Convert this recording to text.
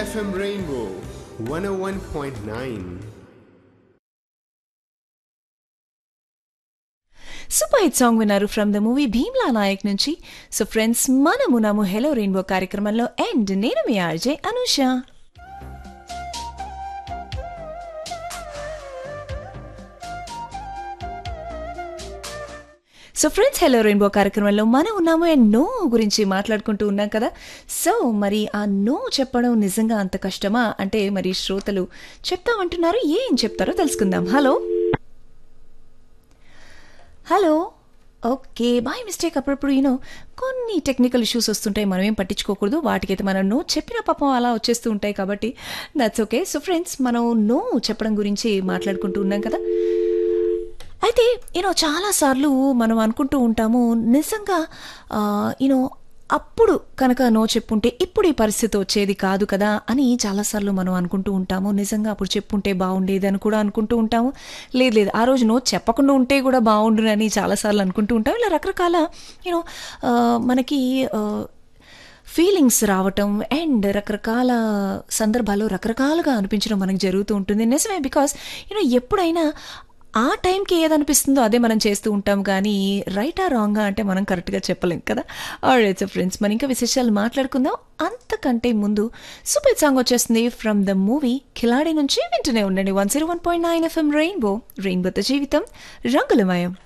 FM Rainbow 101.9. Super hit song విన్నారు from the movie Bheemla Nayak నుంచి so friends మనము నాము హెలో రెయిన్బో కార్యక్రమంలో అండ్ నేను మీ RJ Anusha so friends hello rainbow కార్యక్రమంలో మనం ఉన్నాము అండ్ నో గురించి మాట్లాడుకుంటూ ఉన్నాం కదా సో మరి ఆ నో చెప్పడం నిజంగా అంత కష్టమా అంటే మరి శ్రోతలు చెప్తామంటున్నారు ఏం చెప్తారో తెలుసుకుందాం hello hello okay bye mistake అప్పుడప్పుడు యూనో కొన్ని టెక్నికల్ ఇష్యూస్ వస్తుంటాయి మనం ఏం పట్టించుకోకూడదు వాటికైతే మనం నో చెప్పిన పాపం అలా వచ్చేస్తూ ఉంటాయి కాబట్టి దట్స్ ఓకే సో ఫ్రెండ్స్ మనం నో చెప్పడం గురించి మాట్లాడుకుంటూ ఉన్నాం కదా అయితే యూనో చాలాసార్లు మనం అనుకుంటూ ఉంటాము నిజంగా యూనో అప్పుడు కనుక నో చెప్పుంటే ఇప్పుడు ఈ పరిస్థితి వచ్చేది కాదు కదా అని చాలాసార్లు మనం అనుకుంటూ ఉంటాము నిజంగా అప్పుడు చెప్పుంటే బాగుండేది అని కూడా అనుకుంటూ ఉంటాము లేదు లేదు ఆ రోజు నో చెప్పకుండా ఉంటే కూడా బాగుండునని చాలాసార్లు అనుకుంటూ ఉంటాం ఇలా రకరకాల యూనో మనకి ఫీలింగ్స్ రావటం అండ్ రకరకాల సందర్భాల్లో రకరకాలుగా అనిపించడం మనకు జరుగుతూ ఉంటుంది నిజమే బికాస్ యూనో ఎప్పుడైనా ఆ టైంకి ఏదనిపిస్తుందో అదే మనం చేస్తూ ఉంటాం కానీ రైటా రాంగా అంటే మనం కరెక్ట్గా చెప్పలేం కదా ఆల్రైట్ సో ఫ్రెండ్స్ మనం ఇంకా విశేషాలు మాట్లాడుకుందాం అంతకంటే ముందు సూపర్ సాంగ్ వచ్చేస్తుంది ఫ్రమ్ ద మూవీ ఖిలాడి నుంచి వింటూనే ఉండండి one zero one point nine FM rainbow రెయిన్బోతో జీవితం రంగులమయం